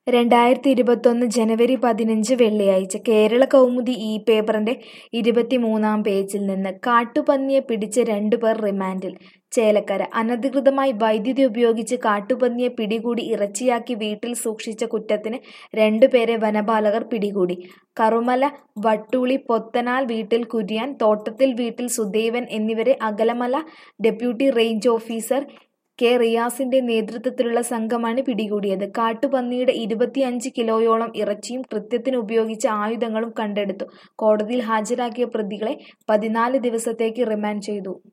രണ്ടായിരത്തി ഇരുപത്തൊന്ന് ജനുവരി പതിനഞ്ച് വെള്ളിയാഴ്ച കേരള കൗമുദി ഈ പേപ്പറിന്റെ ഇരുപത്തിമൂന്നാം പേജിൽ നിന്ന് കാട്ടുപന്നിയെ പിടിച്ച് രണ്ടുപേർ റിമാൻഡിൽ ചേലക്കര അനധികൃതമായി വൈദ്യുതി ഉപയോഗിച്ച് കാട്ടുപന്നിയെ പിടികൂടി ഇറച്ചിയാക്കി വീട്ടിൽ സൂക്ഷിച്ച കുറ്റത്തിന് രണ്ടുപേരെ വനപാലകർ പിടികൂടി കറുമല വട്ടൂളി പൊത്തനാൽ വീട്ടിൽ കുര്യൻ തോട്ടത്തിൽ വീട്ടിൽ സുദേവൻ എന്നിവരെ Akalamala deputy range officer K റിയാസിന്റെ നേതൃത്വത്തിലുള്ള സംഘമാണ് പിടികൂടിയത് കാട്ടുപന്നിയുടെ ഇരുപത്തിയഞ്ച് കിലോയോളം ഇറച്ചിയും കൃത്യത്തിന് ഉപയോഗിച്ച ആയുധങ്ങളും കണ്ടെടുത്തു കോടതിയിൽ ഹാജരാക്കിയ പ്രതികളെ പതിനാല് ദിവസത്തേക്ക് റിമാൻഡ് ചെയ്തു